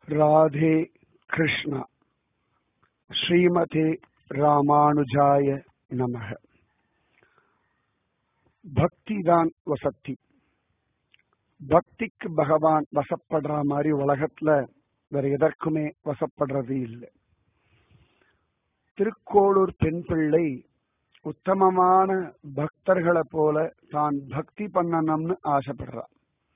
ராதே கிருஷ்ணா ஸ்ரீமதே ராமானுஜாய நமக பக்தி தான் வசத்தி பக்திக்கு பகவான் வசப்படுற மாதிரி உலகத்துல வேற எதற்குமே வசப்படுறது இல்லை திருக்கோளூர் பெண் பிள்ளை உத்தமமான பக்தர்களை போல தான் பக்தி பண்ணணும்னு ஆசைப்படுறான்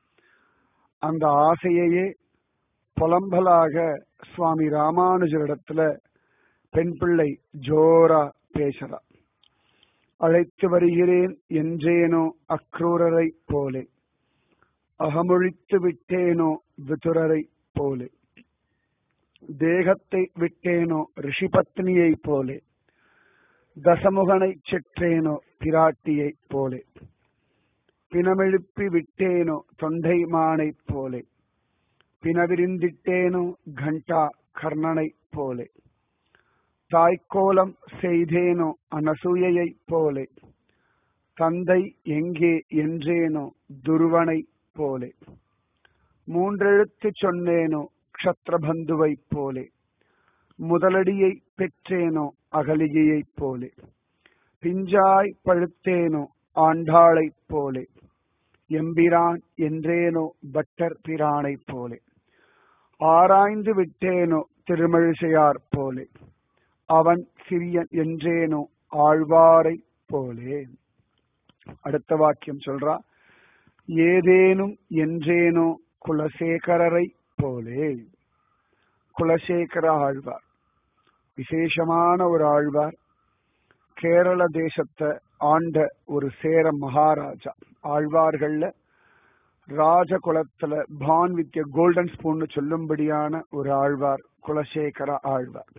அந்த ஆசையையே புலம்பலாக சுவாமி ராமானுஜரிடத்துல பெண் பிள்ளை ஜோரா பேசுறா அழைத்து வருகிறேன் என்றேனோ அக்ரூரரை போலே அகமொழித்து விட்டேனோ விதுரரை போலே தேகத்தை விட்டேனோ ரிஷிபத்னியை போலே தசமுகனை செற்றேனோ பிராட்டியை போலே பிணமெழுப்பி விட்டேனோ தொண்டை மானை போலே பிணவிரிந்திட்டேனோ கண்டா கர்ணனை போலே தாய்க்கோலம் செய்தேனோ அனசூயையை போலே தந்தை எங்கே என்றேனோ துருவனை போலே மூன்றெழுத்து சொன்னேனோ க்ஷத்ரபந்துவை போலே முதலடியை பெற்றேனோ அகலிகையைப் போலே பிஞ்சாய் பழுத்தேனோ ஆண்டாளைப் போலே எம்பிரான் என்றேனோ பட்டர் பிரானைப் போலே ஆராய்ந்து விட்டேனோ திருமழிசையார் போலே அவன் சிறியன் என்றேனோ ஆழ்வாரை போலே அடுத்த வாக்கியம் சொல்றா ஏதேனும் என்றேனோ குலசேகரரை போலே குலசேகர ஆழ்வார் விசேஷமான ஒரு ஆழ்வார் கேரள தேசத்தை ஆண்ட ஒரு சேர மகாராஜா ஆழ்வார்கள்ல ராஜகுலத்துல பான் வித்ய கோல்டன் ஸ்பூன் சொல்லும்படியான ஒரு ஆழ்வார் குலசேகர ஆழ்வார்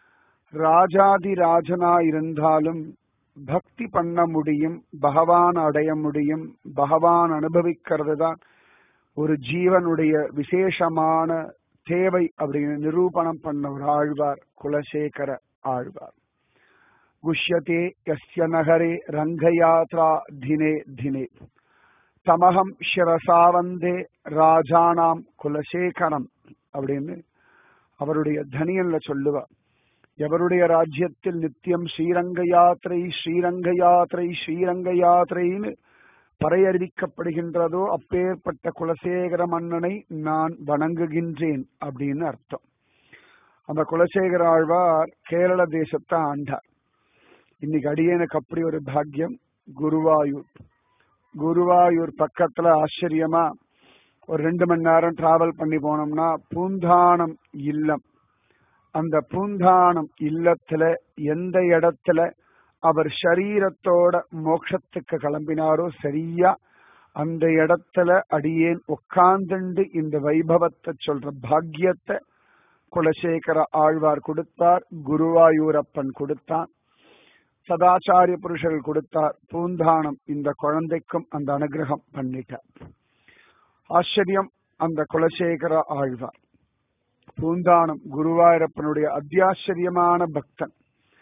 ராஜாதி ராஜனா இருந்தாலும் பக்தி பண்ண முடியும் பகவான் அடைய முடியும் பகவான் அனுபவிக்கிறது தான் ஒரு ஜீவனுடைய விசேஷமான தேவை அப்படின்னு நிரூபணம் பண்ண ஒரு ஆழ்வார் குலசேகர ஆழ்வார் குஷ்யதே யஸ்ய நகரே ரங்கயாத்ரா தினே தினே தமகம் சிரசாவந்தே ராஜானாம் குலசேகரம் அப்படின்னு அவருடைய தனியன்ல சொல்லுவார் எவருடைய ராஜ்யத்தில் நித்தியம் ஸ்ரீரங்க யாத்திரை ஸ்ரீரங்க யாத்திரை ஸ்ரீரங்க யாத்திரைன்னு பறையறிவிக்கப்படுகின்றதோ அப்பேற்பட்ட குலசேகர மன்னனை நான் வணங்குகின்றேன் அப்படின்னு அர்த்தம் அந்த குலசேகர ஆழ்வார் கேரள தேசத்தை ஆண்டார் இன்னைக்கு அடியனுக்கு அப்படி ஒரு பாக்கியம் குருவாயூர் குருவாயூர் பக்கத்துல ஆச்சரியமா ஒரு ரெண்டு மணி நேரம் டிராவல் பண்ணி போனோம்னா பூந்தானம் இல்லம் அந்த பூந்தானம் இல்லத்துல எந்த இடத்துல அவர் சரீரத்தோட மோட்சத்துக்கு கிளம்பினாரோ சரியா அந்த இடத்துல அடியேன் உட்கார்ந்துண்டு இந்த வைபவத்தை சொல்ற பாக்கியத்தை குலசேகர ஆழ்வார் கொடுத்தார் குருவாயூரப்பன் கொடுத்தான் சதாச்சாரிய புருஷர்கள் கொடுத்தார் பூந்தானம் இந்த குழந்தைக்கும் அந்த அனுகிரகம் பண்ணிட்டார் ஆச்சரியம் அந்த குலசேகர ஆழ்வார் பூந்தானம் குருவாயூரப்பனுடைய அத்தியாச்சரியமான பக்தன்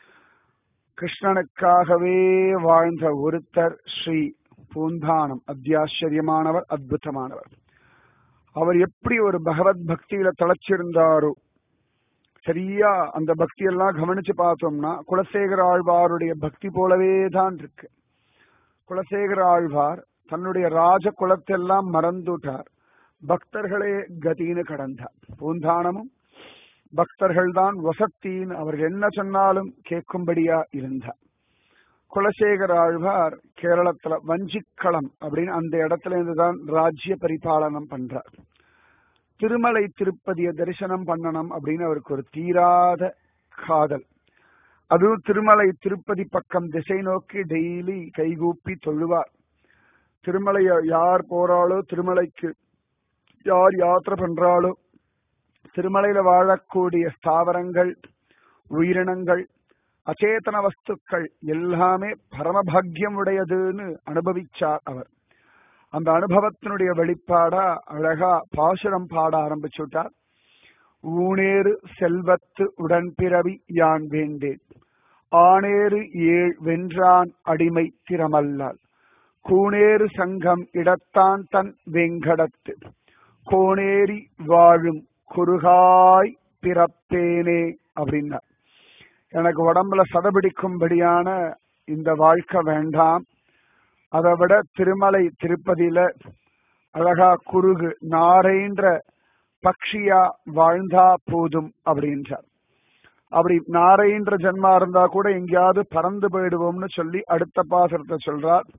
கிருஷ்ணனுக்காகவே வாழ்ந்த ஒருத்தர் ஸ்ரீ பூந்தானம் அத்தியாச்சரியமானவர் அற்புதமானவர் அவர் எப்படி ஒரு பகவத் பக்தியில தலைச்சிருந்தாரோ சரியா அந்த பக்தி எல்லாம் கவனிச்சு பார்த்தோம்னா குலசேகர ஆழ்வாருடைய பக்தி போலவே தான் இருக்கு குலசேகர ஆழ்வார் தன்னுடைய ராஜ குலத்தெல்லாம் மறந்துட்டார் பக்தர்களே கதின்னு கடந்தார் பூந்தானமும் பக்தர்கள் தான் வசத்தின்னு அவர்கள் என்ன சொன்னாலும் கேட்கும்படியா இருந்தார் குலசேகர ஆழ்வார் கேரளத்துல வஞ்சிக்களம் அப்படின்னு அந்த இடத்துல இருந்துதான் ராஜ்ய பரிபாலனம் பண்றார் திருமலை திருப்பதிய தரிசனம் பண்ணணும் அப்படின்னு அவருக்கு ஒரு தீராத காதல் அதுவும் திருமலை திருப்பதி பக்கம் திசை நோக்கி டெய்லி கைகூப்பி தொழுவார் திருமலைய யார் போறாளோ திருமலைக்கு யார் யாத்திரை பண்றாளோ திருமலையில வாழக்கூடிய ஸ்தாவரங்கள் உயிரினங்கள் அச்சேதன வஸ்துக்கள் எல்லாமே பரமபாகியம் உடையதுன்னு அனுபவிச்சார் அவர் அந்த அனுபவத்தினுடைய வெளிப்பாடா அழகா பாசுரம் பாட ஆரம்பிச்சுட்டார் ஊனேறு செல்வத்து உடன்பிறவி யான் வேண்டேன் ஆனேறு ஏழ் வென்றான் அடிமை திறமல்லால் கூனேறு சங்கம் இடத்தான் தன் வெங்கடத்து கோணேரி வாழும் குறுகாய் பிறப்பேனே அப்படின்னா எனக்கு உடம்புல சதபிடிக்கும்படியான இந்த வாழ்க்கை வேண்டாம் அதை விட திருமலை திருப்பதியில அழகா குறுகு நாரைன்ற பக்ஷியா வாழ்ந்தா போதும் அப்படின்றார் அப்படி நாரைன்ற ஜென்மா இருந்தா கூட எங்கேயாவது பறந்து போயிடுவோம்னு சொல்லி அடுத்த பாசரத்தை சொல்றார்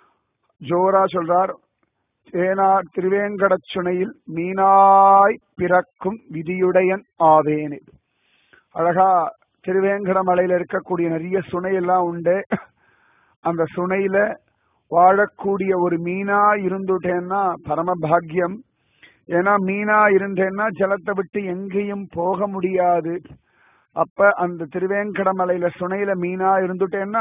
ஜோரா சொல்றார் ஏனா திருவேங்கடச் சுனையில் மீனாய் பிறக்கும் விதியுடையன் ஆவேனே அழகா திருவேங்கட மலையில இருக்கக்கூடிய நிறைய சுனையெல்லாம் உண்டு அந்த சுனையில வாழக்கூடிய ஒரு மீனா இருந்துட்டேன்னா பரம பாக்கியம் ஏன்னா மீனா இருந்தேன்னா ஜலத்தை விட்டு எங்கேயும் போக முடியாது அப்ப அந்த திருவேங்கட மலையில சுனையில மீனா இருந்துட்டேன்னா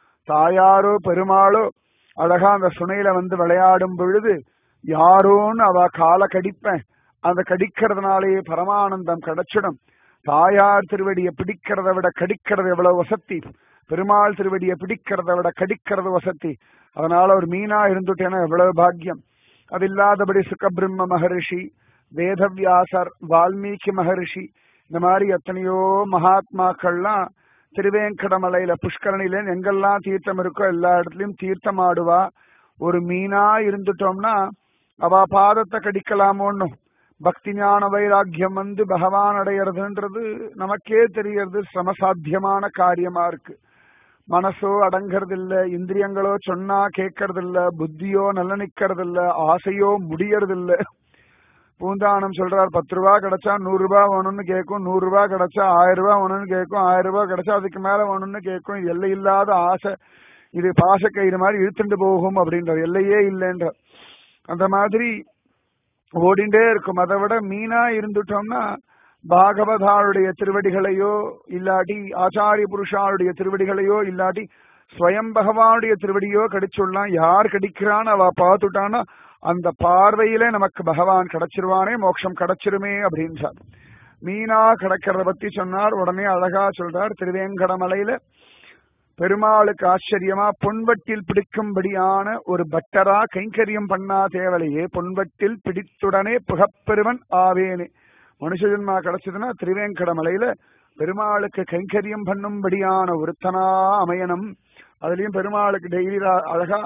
தாயாரோ பெருமாளோ அழகா அந்த சுனையில வந்து விளையாடும் பொழுது யாரோன்னு அவ காலை கடிப்பேன் அந்த கடிக்கிறதுனாலேயே பரமானந்தம் கிடைச்சிடும் தாயார் திருவடியை பிடிக்கிறத விட கடிக்கிறது எவ்வளவு வசத்தி பெருமாள் திருவடியை பிடிக்கிறத விட கடிக்கிறது வசத்தி அதனால ஒரு மீனா இருந்துட்டேன்னா எவ்வளவு பாக்கியம் அது இல்லாதபடி சுகபிரம்ம மகரிஷி வேதவியாசர் வால்மீகி மகரிஷி இந்த மாதிரி எத்தனையோ மகாத்மாக்கள்லாம் திருவேங்கடமலையில புஷ்கரணில எங்கெல்லாம் தீர்த்தம் இருக்கோ எல்லா இடத்துலயும் தீர்த்தம் ஆடுவா ஒரு மீனா இருந்துட்டோம்னா அவ பாதத்தை கடிக்கலாமோன்னு பக்தி ஞான வைராக்கியம் வந்து பகவான் அடையிறதுன்றது நமக்கே தெரியறது சிரமசாத்தியமான காரியமா இருக்கு மனசோ அடங்கறது இல்ல இந்திரியங்களோ சொன்னா கேட்கறது இல்ல புத்தியோ நல்ல நிக்கிறது இல்ல ஆசையோ முடியறது இல்ல பூந்தானம் சொல்றார் பத்து ரூபா கிடைச்சா நூறு ரூபாய் வேணும்னு கேட்கும் நூறு ரூபாய் கிடைச்சா ஆயிரம் ரூபாய் வேணும்னு கேட்கும் ஆயிரம் ரூபாய் கிடைச்சா அதுக்கு மேல வேணும்னு கேட்கும் எல்லை இல்லாத ஆசை இது பாசக்கயிறு மாதிரி இழுத்துட்டு போகும் அப்படின்ற எல்லையே இல்லைன்ற அந்த மாதிரி ஓடிண்டே இருக்கும் அதை விட மீனா இருந்துட்டோம்னா பாகவதாளுடைய திருவடிகளையோ இல்லாட்டி ஆச்சாரிய புருஷாளுடைய திருவடிகளையோ இல்லாட்டி ஸ்வயம் பகவானுடைய திருவடியோ கடிச்சுடலாம் யார் கடிக்கிறான்னு அவ பார்த்துட்டான்னா அந்த பார்வையில நமக்கு பகவான் கிடைச்சிருவானே மோட்சம் கிடைச்சிருமே அப்படின்றார் மீனா கிடக்கிறத பத்தி சொன்னார் உடனே அழகா சொல்றார் திருவேங்கடமலையில பெருமாளுக்கு ஆச்சரியமா பொன்வட்டில் பிடிக்கும்படியான ஒரு பட்டரா கைங்கரியம் பண்ணா தேவலையே பொன்வட்டில் பிடித்துடனே புகப்பெருவன் ஆவேனே மனுஷ ஜென்மா கிடைச்சதுன்னா திருவேங்கடமலையில பெருமாளுக்கு கைங்கரியம் பண்ணும்படியான ஒருத்தனா அமையணும் அதுலயும் பெருமாளுக்கு டெய்லி அழகா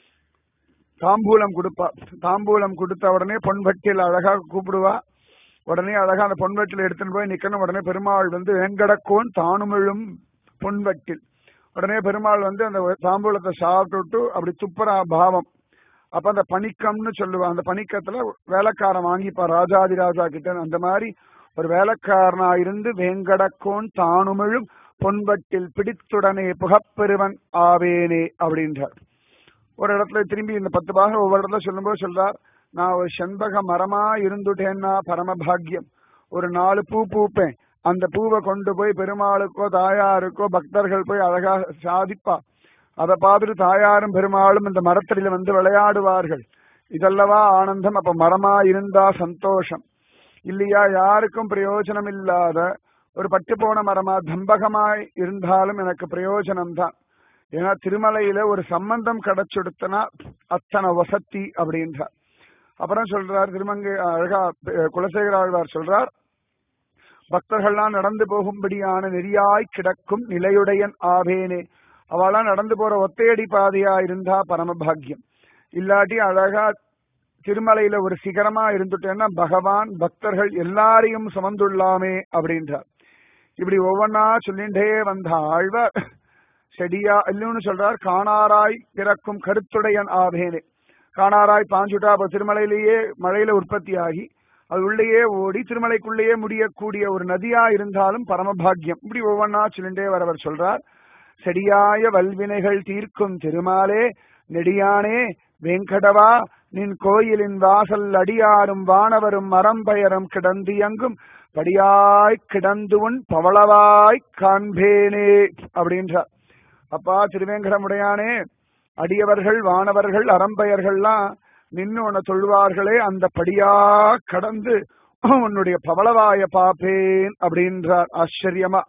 தாம்பூலம் கொடுப்பா தாம்பூலம் கொடுத்த உடனே பொன்வட்டில் அழகா கூப்பிடுவா உடனே அழகா அந்த பொன்வட்டில் எடுத்துன்னு போய் நிக்கணும் உடனே பெருமாள் வந்து வெங்கடக்கோன் தானுமிழும் பொன்வட்டில் உடனே பெருமாள் வந்து அந்த தாம்பூலத்தை சாப்பிட்டுட்டு அப்படி துப்புரா பாவம் அப்ப அந்த பணிக்கம்னு சொல்லுவா அந்த பணிக்கத்துல வேலைக்காரன் வாங்கிப்பா ராஜாதி ராஜா கிட்ட அந்த மாதிரி ஒரு வேலைக்காரனா இருந்து வேங்கடக்கோன் தானுமிழும் பொன்வட்டில் பிடித்துடனே புகப்பெருவன் ஆவேனே அப்படின்றார் ஒரு இடத்துல திரும்பி இந்த பத்து பாகம் ஒவ்வொரு இடத்துல சொல்லும்போது சொல்றார் நான் ஒரு செண்பக மரமா இருந்துட்டேன்னா பரமபாகியம் ஒரு நாலு பூ பூப்பேன் அந்த பூவை கொண்டு போய் பெருமாளுக்கோ தாயாருக்கோ பக்தர்கள் போய் அழகா சாதிப்பா அதை பார்த்துட்டு தாயாரும் பெருமாளும் இந்த மரத்தடியில வந்து விளையாடுவார்கள் இதல்லவா ஆனந்தம் அப்ப மரமா இருந்தா சந்தோஷம் இல்லையா யாருக்கும் பிரயோஜனம் இல்லாத ஒரு பட்டு போன மரமா தம்பகமாய் இருந்தாலும் எனக்கு பிரயோஜனம் தான் ஏன்னா திருமலையில ஒரு சம்பந்தம் கிடைச்சுடுத்தனா அத்தனை வசத்தி அப்படின்றார் அப்புறம் சொல்றார் திருமங்கை அழகா குலசேகர ஆழ்வார் சொல்றார் பக்தர்கள்லாம் நடந்து போகும்படியான நெறியாய் கிடக்கும் நிலையுடையன் ஆவேனே அவெல்லாம் நடந்து போற ஒத்தையடி பாதையா இருந்தா பரமபாகியம் இல்லாட்டி அழகா திருமலையில ஒரு சிகரமா இருந்துட்டேன்னா பகவான் பக்தர்கள் எல்லாரையும் சுமந்துள்ளாமே அப்படின்றார் இப்படி ஒவ்வொன்னா சொல்லிண்டே வந்த ஆழ்வார் செடியா இல்லைன்னு சொல்றார் காணாராய் பிறக்கும் கருத்துடையன் ஆவேனே காணாராய் பாஞ்சுட்டா அப்ப திருமலையிலேயே மழையில உற்பத்தி ஆகி அது உள்ளேயே ஓடி திருமலைக்குள்ளேயே முடியக்கூடிய ஒரு நதியா இருந்தாலும் பரமபாகியம் இப்படி ஒவ்வொன்னா சொல்லிண்டே வரவர் சொல்றார் செடியாய வல்வினைகள் தீர்க்கும் திருமாலே நெடியானே வெங்கடவா நின் கோயிலின் வாசல் அடியாரும் வானவரும் மரம்பயரும் கிடந்து எங்கும் படியாய் கிடந்து உன் பவளவாய் காண்பேனே அப்படின்றார் அப்பா திருவேங்கடமுடையானே அடியவர்கள் வானவர்கள் அறம்பயர்கள்லாம் நின்னு உன்னை சொல்வார்களே அந்த படியா கடந்து உன்னுடைய பவளவாய பாப்பேன் அப்படின்றார் ஆச்சரியமா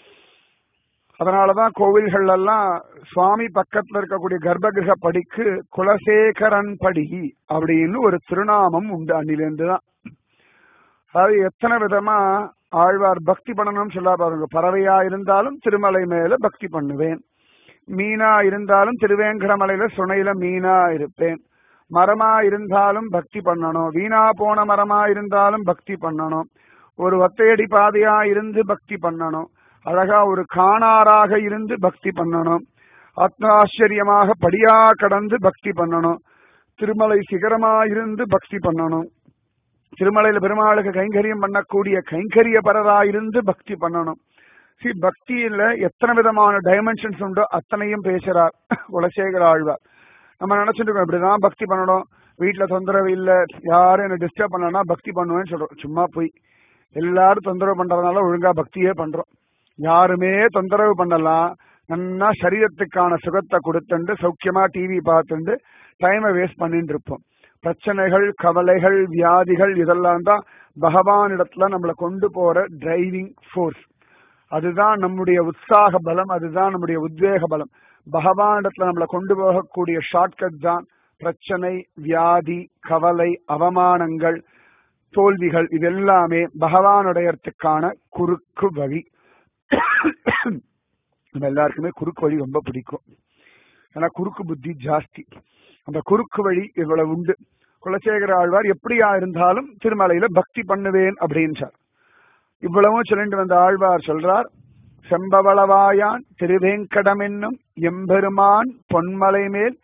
அதனாலதான் கோவில்கள் எல்லாம் சுவாமி பக்கத்துல இருக்கக்கூடிய கர்ப்பகிரக படிக்கு குலசேகரன் படி அப்படின்னு ஒரு திருநாமம் உண்டு அன்னிலிருந்து தான் அதாவது எத்தனை விதமா ஆழ்வார் பக்தி பண்ணணும்னு சொல்லா பாருங்க பறவையா இருந்தாலும் திருமலை மேல பக்தி பண்ணுவேன் மீனா இருந்தாலும் திருவேங்கடமலையில சுனையில மீனா இருப்பேன் மரமா இருந்தாலும் பக்தி பண்ணணும் வீணா போன மரமா இருந்தாலும் பக்தி பண்ணணும் ஒரு ஒத்தையடி பாதையா இருந்து பக்தி பண்ணணும் அழகா ஒரு காணாராக இருந்து பக்தி பண்ணணும் ஆத்மாச்சரியமாக படியா கடந்து பக்தி பண்ணணும் திருமலை சிகரமா இருந்து பக்தி பண்ணணும் திருமலையில பெருமாளுக்கு கைங்கரியம் பண்ணக்கூடிய கைங்கரிய பரரா இருந்து பக்தி பண்ணணும் சி பக்தியில எத்தனை விதமான டைமென்ஷன்ஸ் உண்டோ அத்தனையும் பேசுறார் குலசேகர ஆழ்வார் நம்ம நினைச்சிட்டு இருக்கோம் இப்படிதான் பக்தி பண்ணணும் வீட்டுல தொந்தரவு இல்ல யாரும் என்ன டிஸ்டர்ப் பண்ணலன்னா பக்தி பண்ணுவேன்னு சொல்றோம் சும்மா போய் எல்லாரும் தொந்தரவு பண்றதுனால ஒழுங்கா பக்தியே பண்றோம் யாருமே தொந்தரவு பண்ணலாம் நன்னா சரீரத்துக்கான சுகத்தை கொடுத்துண்டு சௌக்கியமா டிவி பார்த்துண்டு டைமை வேஸ்ட் பண்ணிட்டு இருப்போம் பிரச்சனைகள் கவலைகள் வியாதிகள் இதெல்லாம் தான் பகவான் இடத்துல நம்மளை கொண்டு போற டிரைவிங் ஃபோர்ஸ் அதுதான் நம்முடைய உற்சாக பலம் அதுதான் நம்முடைய உத்வேக பலம் பகவான் இடத்துல நம்மளை கொண்டு போகக்கூடிய ஷார்ட்கட் தான் பிரச்சனை வியாதி கவலை அவமானங்கள் தோல்விகள் இது எல்லாமே பகவானுடையத்துக்கான குறுக்கு வழி நம்ம எல்லாருக்குமே குறுக்கு வழி ரொம்ப பிடிக்கும் ஏன்னா குறுக்கு புத்தி ஜாஸ்தி அந்த குறுக்கு வழி இவ்வளவு உண்டு குலசேகர ஆழ்வார் எப்படியா இருந்தாலும் திருமலையில பக்தி பண்ணுவேன் அப்படின்றார் இவ்வளவும் சொல்லிட்டு வந்த ஆழ்வார் சொல்றார் செம்பவளவாயான் திருவேங்கடம் என்னும் எம்பெருமான் பொன்மலை மேல்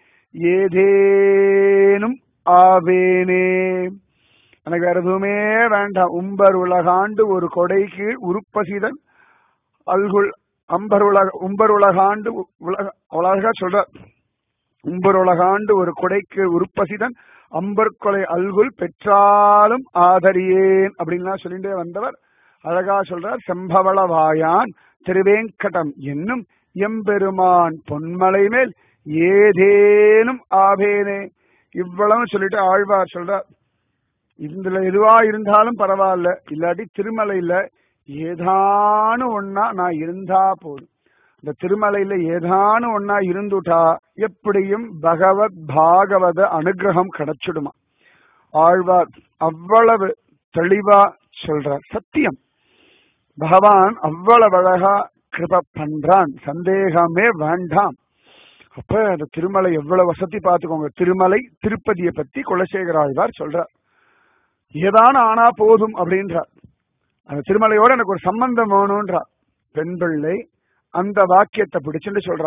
ஏதேனும் ஆவேனே எனக்கு வேற எதுவுமே வேண்டாம் உம்பர் உலகாண்டு ஒரு கொடை கீழ் உருப்பசிதன் அல்குள் அம்பர் உலக உம்பர் உலகாண்டு உலக அழகா சொல்ற உம்பர் உலகாண்டு ஒரு கொடைக்கு உருப்பசிதன் அம்பர் கொலை அல்குல் பெற்றாலும் ஆதரியேன் அப்படின்லாம் சொல்லிட்டே வந்தவர் அழகா சொல்றார் செம்பவள வாயான் திருவேங்கடம் என்னும் எம்பெருமான் பொன்மலை மேல் ஏதேனும் ஆவேனே இவ்வளவு சொல்லிட்டு ஆழ்வார் சொல்றார் இதுல எதுவா இருந்தாலும் பரவாயில்ல இல்லாட்டி திருமலையில ஏதானு ஒன்னா நான் இருந்தா போதும் இந்த திருமலையில ஏதானு ஒன்னா இருந்துட்டா எப்படியும் பகவத் பாகவத அனுகிரகம் கிடைச்சிடுமா ஆழ்வார் அவ்வளவு தெளிவா சொல்றார் சத்தியம் பகவான் அவ்வளவு அழகா கிருப பண்றான் சந்தேகமே வேண்டாம் அப்ப அந்த திருமலை எவ்வளவு வசதி பார்த்துக்கோங்க திருமலை திருப்பதியை பத்தி குலசேகர ஆழ்வார் சொல்றார் ஏதான ஆனா போதும் அப்படின்றார் அந்த திருமலையோட எனக்கு ஒரு சம்பந்தம் வேணும்ன்றார் பெண் பிள்ளை அந்த வாக்கியத்தை பிடிச்சுட்டு சொல்றா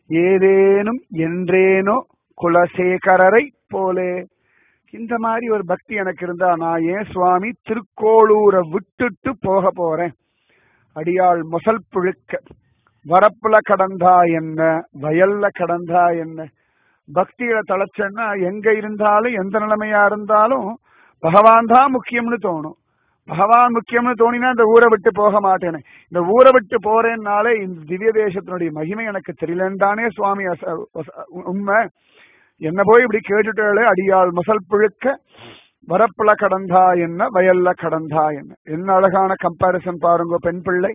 ஏதேனும் என்றேனோ குலசேகரரை போலே இந்த மாதிரி ஒரு பக்தி எனக்கு இருந்தா நான் ஏன் சுவாமி திருக்கோளூரை விட்டுட்டு போக போறேன் அடியாள் முசல் புழுக்க வரப்புல கடந்தா என்ன வயல்ல கடந்தா என்ன பக்தியில தலைச்சேன்னா எங்க இருந்தாலும் எந்த நிலைமையா இருந்தாலும் பகவான் தான் முக்கியம்னு தோணும் பகவான் முக்கியம்னு தோணினா இந்த ஊரை விட்டு போக மாட்டேனே இந்த ஊரை விட்டு போறேன்னாலே இந்த திவ்ய தேசத்தினுடைய மகிமை எனக்கு தெரியலன்னு தானே சுவாமி அச- அச- உண்மை என்ன போய் இப்படி கேட்டுட்டாலே அடியாள் மசல் புழுக்க வரப்புல கடந்தா என்ன வயல்ல கடந்தா என்ன என்ன அழகான கம்பாரிசன் பாருங்க பெண் பிள்ளை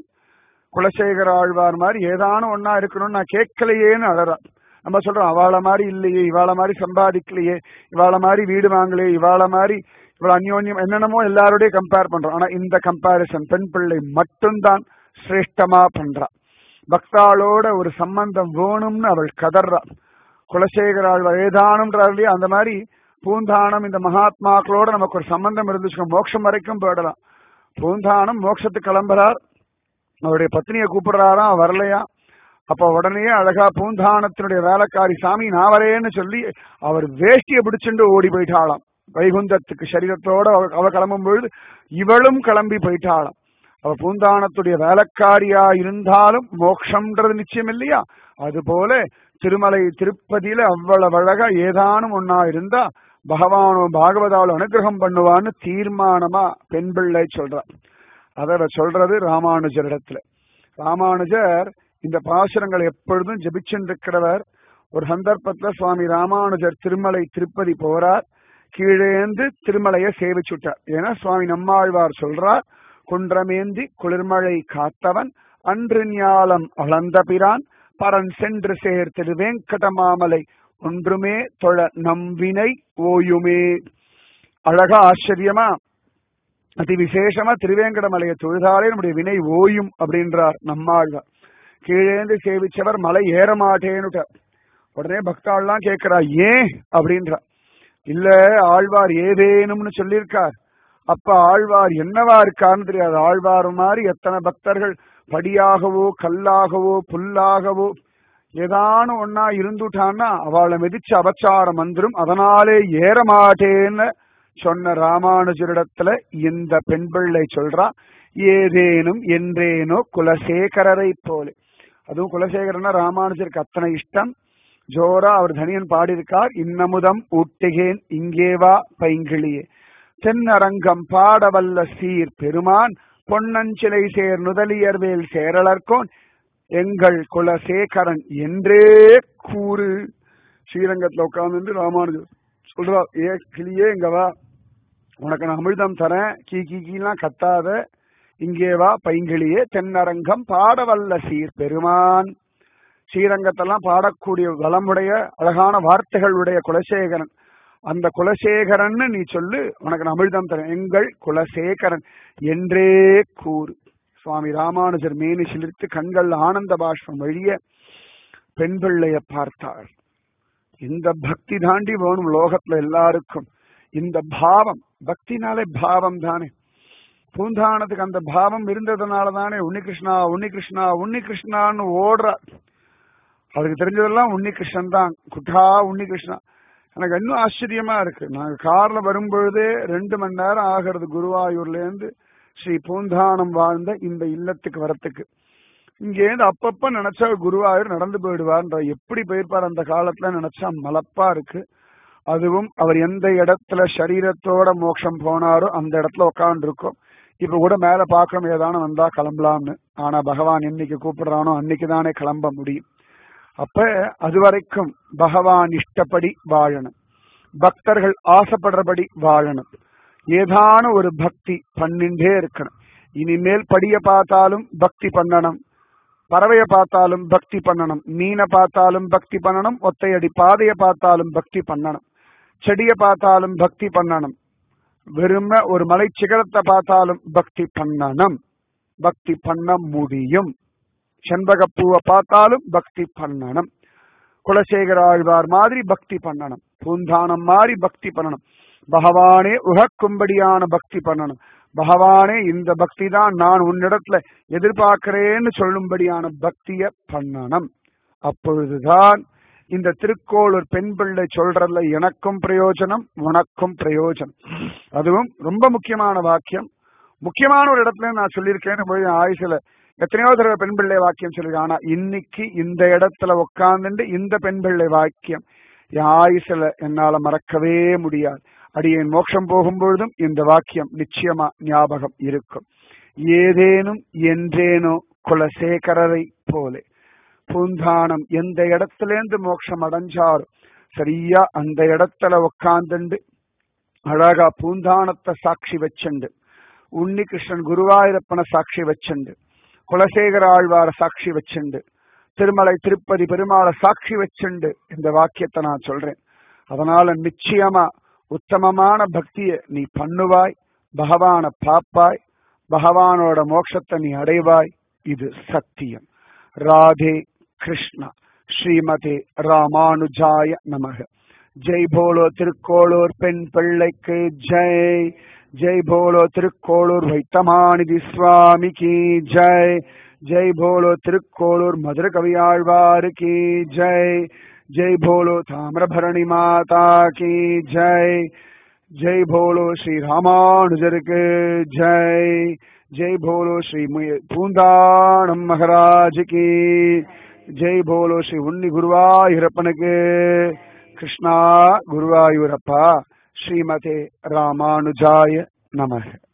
குலசேகர ஆழ்வார் மாதிரி ஏதானும் ஒன்னா இருக்கணும்னு நான் கேட்கலையேன்னு அழறா நம்ம சொல்றோம் அவள மாதிரி இல்லையே இவாள மாதிரி சம்பாதிக்கலையே இவாள மாதிரி வீடு வாங்கலையே இவாள மாதிரி இவ்வளவு அந்யோன்யம் என்னென்னமோ எல்லாரோடய கம்பேர் பண்றோம் ஆனா இந்த கம்பாரிசன் பெண் பிள்ளை மட்டும்தான் சிரேஷ்டமா பண்றா பக்தாளோட ஒரு சம்பந்தம் வேணும்னு அவள் கதர்றா குலசேகர ஆழ்வார் ஏதானும்ன்றார் இல்லையா அந்த மாதிரி பூந்தானம் இந்த மகாத்மாக்களோட நமக்கு ஒரு சம்பந்தம் இருந்துச்சுக்கோ மோட்சம் வரைக்கும் போயிடலாம் பூந்தானம் மோட்சத்துக்கு கிளம்புறார் அவருடைய பத்னியை கூப்பிடுறாராம் வரலையா அப்ப உடனே அழகா பூந்தானத்தினுடைய வேலைக்காரி சாமி நான் வரேன்னு சொல்லி அவர் வேஷ்டியை பிடிச்சுண்டு ஓடி போயிட்டாளாம் வைகுந்தத்துக்கு சரீரத்தோட அவ- அவ கிளம்பும் பொழுது இவளும் கிளம்பி போயிட்டாளாம் அவ பூந்தானத்துடைய வேலைக்காரியா இருந்தாலும் மோட்சம்ன்றது நிச்சயம் இல்லையா அதுபோல திருமலை திருப்பதியில அவ்வளவு அழகா ஏதானும் ஒன்னா இருந்தா பகவானோ பாகவதாவில் அனுகிரகம் பண்ணுவான்னு தீர்மானமா பெண் பிள்ளை சொல்றா அதை அவ சொல்றது ராமானுஜரிடத்துல ராமானுஜர் இந்த பாசுரங்களை எப்பொழுதும் ஜபிச்சுருக்கிறவர் ஒரு சந்தர்ப்பத்துல சுவாமி ராமானுஜர் திருமலை திருப்பதி போறார் கீழேந்து திருமலையை சேவிச்சுட்டார் ஏன்னா சுவாமி நம்மாழ்வார் சொல்றார் குன்றமேந்தி குளிர்மழை காத்தவன் அன்று ஞாலம் அளந்த பிரான் பரன் சென்று சேர் திரு வெங்கடமாமலை ஒன்றுமே தொழ நம்பினை ஓயுமே அழகா ஆச்சரியமா அதி விசேஷமா திருவேங்கடமலையை தொழுதாலே நம்முடைய வினை ஓயும் அப்படின்றார் நம்மாழ்வார் கீழேந்து சேவிச்சவர் மலை ஏற மாட்டேன்னுட்ட உடனே பக்தாள்லாம் கேட்கிறா ஏன் அப்படின்றா இல்ல ஆழ்வார் ஏதேனும்னு சொல்லியிருக்கார் அப்ப ஆழ்வார் என்னவா இருக்கான்னு தெரியாது ஆழ்வார் மாதிரி எத்தனை பக்தர்கள் படியாகவோ கல்லாகவோ புல்லாகவோ ஏதானு ஒன்னா இருந்துட்டான்னா அவளை மிதிச்சு அபச்சாரம் வந்துரும் அதனாலே ஏற மாட்டேன்னு சொன்ன ராமானுஜரிடத்துல இந்த பெண் பிள்ளை சொல்றா ஏதேனும் என்றேனோ குலசேகரரை போலே அதுவும் குலசேகரனா ராமானுஜருக்கு அத்தனை இஷ்டம் ஜோரா அவர் தனியன் பாடியிருக்கார் இன்னமுதம் ஊட்டுகேன் இங்கேவா பைங்கிளியே தென்னரங்கம் பாடவல்ல சீர் பெருமான் பொன்னஞ்சிலை சேர் நுதலியர்வேல் சேரலர்கோன் எங்கள் குலசேகரன் என்றே கூறு ஸ்ரீரங்கத்துல உட்கார்ந்து ராமானுஜர் சொல்றா ஏ கிளியே இங்க வா உனக்கு நான் அமிர்தம் தரேன் கீ கீ கீலாம் கத்தாத இங்கே வா பைங்கிளியே தென்னரங்கம் பாடவல்ல சீர் பெருமான் ஸ்ரீரங்கத்தெல்லாம் பாடக்கூடிய வளமுடைய அழகான வார்த்தைகளுடைய குலசேகரன் அந்த குலசேகரன் நீ சொல்லு உனக்கு நான் அமிர்தம் தரேன் எங்கள் குலசேகரன் என்றே கூறு சுவாமி ராமானுஜர் மேனி சிலிர்த்து கண்கள் ஆனந்த பாஷ்பம் வழிய பெண் பிள்ளைய பார்த்தார் இந்த பக்தி தாண்டி வேணும் லோகத்துல எல்லாருக்கும் இந்த பாவம் பக்தினாலே பாவம் தானே பூந்தானத்துக்கு அந்த பாவம் இருந்ததுனால தானே உன்னி கிருஷ்ணா உன்னி கிருஷ்ணா உன்னி கிருஷ்ணான்னு ஓடுற அவருக்கு தெரிஞ்சதெல்லாம் உன்னி கிருஷ்ணன் தான் குட்டா உன்னி கிருஷ்ணா எனக்கு இன்னும் ஆச்சரியமா இருக்கு நாங்க கார்ல வரும்பொழுதே ரெண்டு மணி நேரம் ஆகிறது குருவாயூர்ல இருந்து ஸ்ரீ பூந்தானம் வாழ்ந்த இந்த இல்லத்துக்கு வரத்துக்கு இங்கேருந்து அப்பப்ப நினைச்சா குருவாயூர் நடந்து போயிடுவார்ன்ற எப்படி போயிருப்பார் அந்த காலத்துல நினைச்சா மலப்பா இருக்கு அதுவும் அவர் எந்த இடத்துல சரீரத்தோட மோட்சம் போனாரோ அந்த இடத்துல உட்கார்ந்து இருக்கோம் இப்ப கூட மேல பாக்கணும் ஏதானு வந்தா கிளம்பலாம்னு ஆனா பகவான் என்னைக்கு கூப்பிடுறானோ அன்னைக்கு தானே கிளம்ப முடியும் அப்ப அது வரைக்கும் பகவான் இஷ்டப்படி வாழணும் பக்தர்கள் ஆசைப்படுறபடி வாழணும் ஏதான ஒரு பக்தி பண்ணிண்டே இருக்கணும் இனிமேல் படிய பார்த்தாலும் பக்தி பண்ணணும் பறவைய பார்த்தாலும் பக்தி பண்ணணும் மீனை பார்த்தாலும் பக்தி பண்ணணும் ஒத்தையடி பாதைய பார்த்தாலும் பக்தி பண்ணணும் செடியை பார்த்தாலும் பக்தி பண்ணணும் வெறும ஒரு மலை சிகரத்தை பார்த்தாலும் பக்தி பண்ணணும் பக்தி பண்ண முடியும் செண்பகப்பூவை பார்த்தாலும் பக்தி பண்ணணும் குலசேகர ஆழ்வார் மாதிரி பக்தி பண்ணணும் பூந்தானம் மாதிரி பக்தி பண்ணணும் பகவானே உகக்கும்படியான பக்தி பண்ணணும் பகவானே இந்த பக்தி தான் நான் உன்னிடத்துல எதிர்பார்க்கிறேன்னு சொல்லும்படியான பக்திய பண்ணணும் அப்பொழுதுதான் இந்த திருக்கோளூர் பெண் பிள்ளை சொல்றதுல எனக்கும் பிரயோஜனம் உனக்கும் பிரயோஜனம் அதுவும் ரொம்ப முக்கியமான வாக்கியம் முக்கியமான ஒரு இடத்துல நான் சொல்லியிருக்கேன் ஆயுசுல எத்தனையோ தடவை பெண் பிள்ளை வாக்கியம் சொல்லிருக்கேன் ஆனா இன்னைக்கு இந்த இடத்துல உட்கார்ந்துட்டு இந்த பெண் பிள்ளை வாக்கியம் என் ஆயுசுல என்னால மறக்கவே முடியாது அடியேன் மோட்சம் போகும்பொழுதும் இந்த வாக்கியம் நிச்சயமா ஞாபகம் இருக்கும் ஏதேனும் என்றேனோ குலசேகரரை போலே பூந்தானம் எந்த இடத்துலேருந்து மோட்சம் அடைஞ்சாரோ சரியா அந்த இடத்துல உக்காந்துண்டு அழகா பூந்தானத்தை சாட்சி வச்சுண்டு உன்னி கிருஷ்ணன் குருவாயூரப்பனை சாட்சி வச்சுண்டு குலசேகர ஆழ்வார சாட்சி வச்சுண்டு திருமலை திருப்பதி பெருமாளை சாட்சி வச்சுண்டு இந்த வாக்கியத்தை நான் சொல்றேன் அதனால நிச்சயமா உத்தமமான பக்தியை நீ பண்ணுவாய் பகவான பாப்பாய் பகவானோட மோட்சத்தை நீ அடைவாய் இது சத்தியம் ராதே கிருஷ்ணா ஸ்ரீமதே ராமானுஜாய நமக ஜெய் போலோ திருக்கோளூர் பெண் பிள்ளைக்கு ஜெய் ஜெய் போலோ திருக்கோளூர் வைத்தமாநிதி சுவாமிக்கு ஜெய் ஜெய் போலோ திருக்கோளூர் மதுர கவியாழ்வாரு கி ஜெய் ஜெய் போலோ தாமிரபரணி மாதா கி ஜெய் ஜெய் போலோ ஸ்ரீ ராமானுஜருக்கு ஜெய் ஜெய் போலோ ஸ்ரீ பூந்தானம் மகராஜ் கி ஜெய் போலோ ஸ்ரீ உன்னி குருவாயூரப்பனுக்கு கிருஷ்ணா குருவாயூரப்பா ஸ்ரீமதே ராமானுஜாய நமக